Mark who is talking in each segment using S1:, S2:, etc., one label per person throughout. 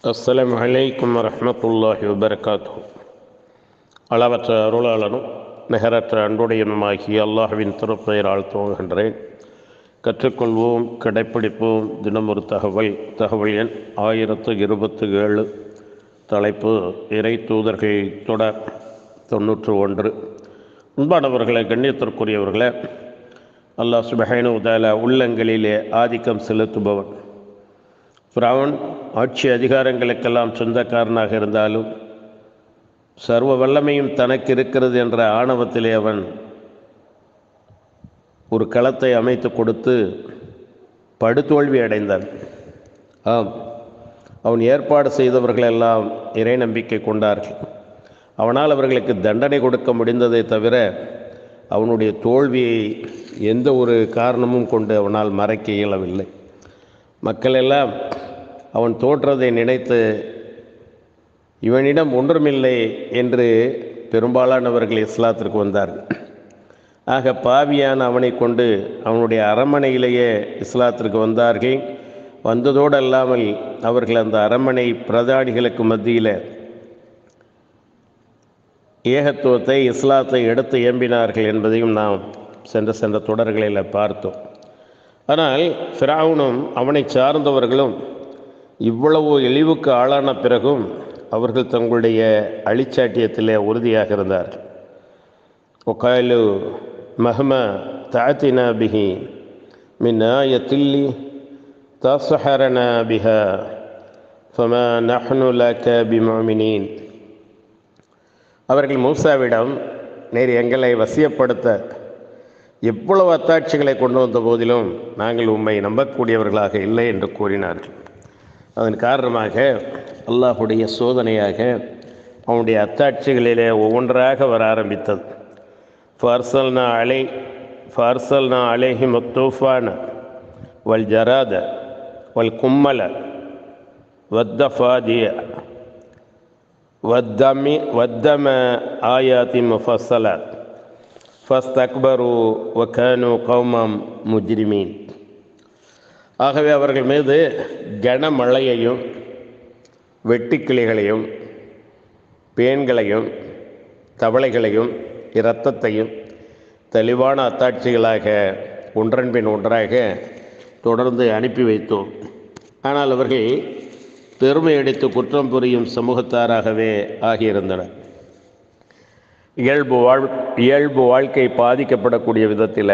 S1: அஸ்ஸலாமு அலைக்கும் வரஹ்மத்துல்லாஹி வபரகாத்து அளவற்ற அருளாளனும் நிகரற்ற அன்புடையனுமாகிய அல்லாஹ்வின் திருப்பெயரால் துவங்குகின்றேன் கற்றுக்கொள்வோம் கடைப்பிடிப்போம் தினம் ஒரு தகவல் தகவல் எண் ஆயிரத்து இருபத்து ஏழு தலைப்பு இறை தூதர்கள் தொடர் தொண்ணூற்று ஒன்று அன்பானவர்களை கண்ணியத்திற்குரியவர்களே அல்லாஹ் சுபஹானு உதால உள்ளங்களிலே ஆதிக்கம் செலுத்துபவன் ஃபிரௌன் ஆட்சி அதிகாரங்களுக்கெல்லாம் சொந்தக்காரனாக இருந்தாலும் சர்வ வல்லமையும் தனக்கு இருக்கிறது என்ற ஆணவத்திலே அவன் ஒரு களத்தை அமைத்து கொடுத்து படுதோல்வி அடைந்தான் ஆம் அவன் ஏற்பாடு செய்தவர்களெல்லாம் இறை நம்பிக்கை கொண்டார்கள் அவனால் அவர்களுக்கு தண்டனை கொடுக்க முடிந்ததை தவிர அவனுடைய தோல்வியை எந்த ஒரு காரணமும் கொண்டு அவனால் மறைக்க இயலவில்லை மக்கள் எல்லாம் அவன் தோற்றதை நினைத்து இவனிடம் ஒன்றுமில்லை என்று பெரும்பாலானவர்கள் இஸ்லாத்திற்கு வந்தார்கள் ஆக பாவியான அவனை கொண்டு அவனுடைய அரண்மனையிலேயே இஸ்லாத்திற்கு வந்தார்கள் வந்ததோடு அல்லாமல் அவர்கள் அந்த அரண்மனை பிரதானிகளுக்கு மத்தியில் ஏகத்துவத்தை இஸ்லாத்தை எடுத்து ஏம்பினார்கள் என்பதையும் நாம் சென்ற சென்ற தொடர்களில் பார்த்தோம் ஆனால் ஃபிராவுனும் அவனை சார்ந்தவர்களும் இவ்வளவு இழிவுக்கு ஆளான பிறகும் அவர்கள் தங்களுடைய அழிச்சாட்டியத்திலே உறுதியாக இருந்தார்கள் ஒகாலு மஹம தாத்தினா பிஹி மின் ஆயத்தில்லி தசஹரனா பிஹா ஃபமா நஹ்னு லக பிமுமினீன் அவர்கள் மூசாவிடம் நேர் எங்களை வசியப்படுத்த எவ்வளவு அத்தாட்சிகளை கொண்டு வந்த போதிலும் நாங்கள் உண்மை நம்பக்கூடியவர்களாக இல்லை என்று கூறினார்கள் அதன் காரணமாக அல்லாஹுடைய சோதனையாக அவனுடைய அத்தாட்சிகளிலே ஒவ்வொன்றாக வர ஆரம்பித்தது ஃபார்சல்னா அலை ஃபார்சல்னா அலேஹி முத்தூஃபான வல் ஜராத வல் கும்மல வத்தஃபாதிய வத்தமி வத்தம ஆயாத்தி முஃபஸ்ஸலாத் ஃபஸ்தக்பரு வக்கானு கௌமம் முஜ்ரிமீன் ஆகவே அவர்கள் மீது கனமழையையும் வெட்டுக்கிளிகளையும் பேன்களையும் தவளைகளையும் இரத்தத்தையும் தெளிவான அத்தாட்சிகளாக ஒன்றன் பின் ஒன்றாக தொடர்ந்து அனுப்பி வைத்தோம் ஆனால் அவர்கள் பெருமை அடித்து குற்றம் புரியும் சமூகத்தாராகவே ஆகியிருந்தனர் இயல்பு வாழ் இயல்பு வாழ்க்கை பாதிக்கப்படக்கூடிய விதத்தில்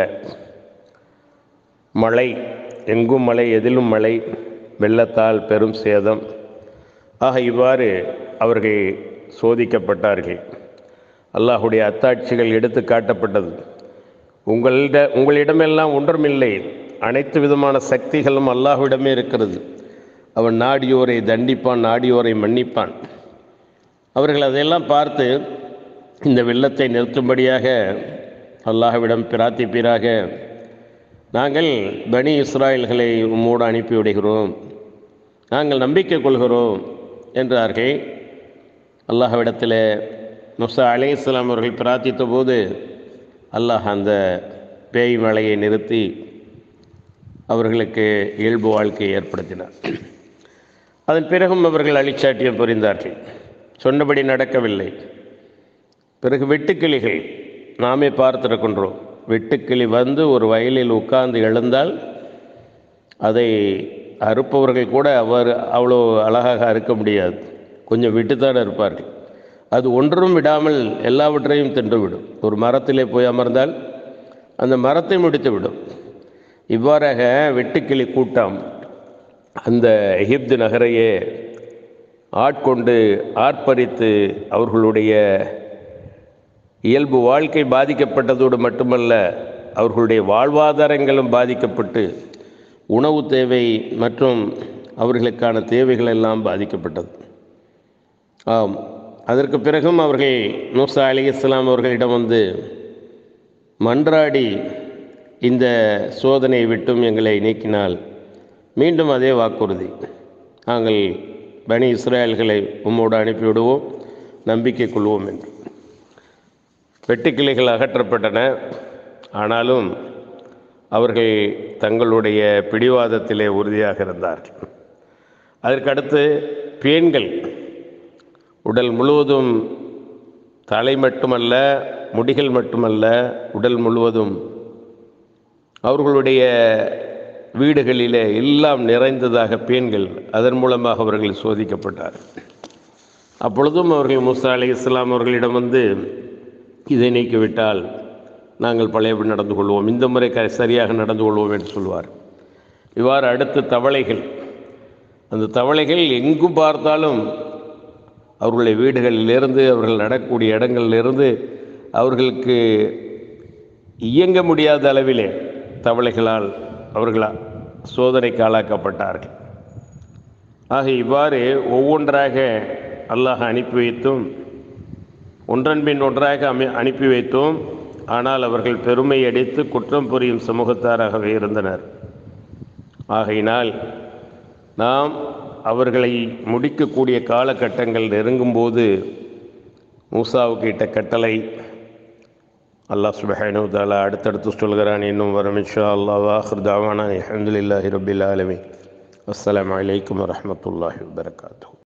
S1: மழை எங்கும் மழை எதிலும் மழை வெள்ளத்தால் பெரும் சேதம் ஆக இவ்வாறு அவர்கள் சோதிக்கப்பட்டார்கள் அல்லாஹுடைய அத்தாட்சிகள் எடுத்து காட்டப்பட்டது உங்களிட உங்களிடமெல்லாம் ஒன்றுமில்லை அனைத்து விதமான சக்திகளும் அல்லாஹ்விடமே இருக்கிறது அவன் நாடியோரை தண்டிப்பான் நாடியோரை மன்னிப்பான் அவர்கள் அதையெல்லாம் பார்த்து இந்த வெள்ளத்தை நிறுத்தும்படியாக அல்லாஹ்விடம் பிரார்த்திப்பீராக நாங்கள் பனி இஸ்ராயல்களை உம்மோடு அனுப்பிவிடுகிறோம் நாங்கள் நம்பிக்கை கொள்கிறோம் என்றார்கள் அல்லாஹ்விடத்தில் முசா அலி இஸ்லாம் அவர்கள் பிரார்த்தித்த போது அல்லாஹ் அந்த பேய் மழையை நிறுத்தி அவர்களுக்கு இயல்பு வாழ்க்கையை ஏற்படுத்தினார் அதன் பிறகும் அவர்கள் அழிச்சாட்டியம் புரிந்தார்கள் சொன்னபடி நடக்கவில்லை பிறகு வெட்டுக்கிளிகள் நாமே பார்த்திருக்கின்றோம் வெட்டுக்கிளி வந்து ஒரு வயலில் உட்கார்ந்து எழுந்தால் அதை அறுப்பவர்கள் கூட அவர் அவ்வளோ அழகாக அறுக்க முடியாது கொஞ்சம் விட்டுத்தான் இருப்பார்கள் அது ஒன்றும் விடாமல் எல்லாவற்றையும் தின்றுவிடும் ஒரு மரத்திலே போய் அமர்ந்தால் அந்த மரத்தை முடித்து விடும் இவ்வாறாக வெட்டுக்கிளி கூட்டம் அந்த எகிப்து நகரையே ஆட்கொண்டு ஆர்ப்பரித்து அவர்களுடைய இயல்பு வாழ்க்கை பாதிக்கப்பட்டதோடு மட்டுமல்ல அவர்களுடைய வாழ்வாதாரங்களும் பாதிக்கப்பட்டு உணவு தேவை மற்றும் அவர்களுக்கான தேவைகள் எல்லாம் பாதிக்கப்பட்டது ஆம் அதற்கு பிறகும் அவர்கள் மூசா அலி இஸ்லாம் அவர்களிடம் வந்து மன்றாடி இந்த சோதனையை விட்டும் எங்களை நீக்கினால் மீண்டும் அதே வாக்குறுதி நாங்கள் பனி இஸ்ரேல்களை உம்மோடு அனுப்பிவிடுவோம் நம்பிக்கை கொள்வோம் என்று வெட்டுக்கிளைகள் அகற்றப்பட்டன ஆனாலும் அவர்கள் தங்களுடைய பிடிவாதத்திலே உறுதியாக இருந்தார்கள் அதற்கடுத்து பேன்கள் உடல் முழுவதும் தலை மட்டுமல்ல முடிகள் மட்டுமல்ல உடல் முழுவதும் அவர்களுடைய வீடுகளிலே எல்லாம் நிறைந்ததாக பேன்கள் அதன் மூலமாக அவர்கள் சோதிக்கப்பட்டார் அப்பொழுதும் அவர்கள் மூசா அலி இஸ்லாம் அவர்களிடம் வந்து இதை நீக்கிவிட்டால் நாங்கள் பழையபடி நடந்து கொள்வோம் இந்த முறை க சரியாக நடந்து கொள்வோம் என்று சொல்வார் இவ்வாறு அடுத்து தவளைகள் அந்த தவளைகள் எங்கும் பார்த்தாலும் அவர்களுடைய வீடுகளிலிருந்து அவர்கள் நடக்கக்கூடிய இடங்களிலிருந்து அவர்களுக்கு இயங்க முடியாத அளவிலே தவளைகளால் அவர்களா சோதனைக்கு ஆளாக்கப்பட்டார்கள் ஆக இவ்வாறு ஒவ்வொன்றாக அல்லாஹ் அனுப்பி வைத்தும் ஒன்றன் பின் ஒன்றாக அமை அனுப்பி வைத்தோம் ஆனால் அவர்கள் பெருமை அடித்து குற்றம் புரியும் சமூகத்தாராகவே இருந்தனர் ஆகையினால் நாம் அவர்களை முடிக்கக்கூடிய காலகட்டங்கள் நெருங்கும்போது மூசாவுக்கு இட்ட கட்டளை அல்லாஹ் சுபஹானு தாலா அடுத்தடுத்து சொல்கிறான் இன்னும் வரும் இன்ஷா அல்லாஹ் வாஹர் தாவானா அஹமதுல்லாஹி ரபில் ஆலமி அஸ்ஸலாமு அலைக்கும் வரஹ்மத்துல்லாஹி வபரகாத்துஹு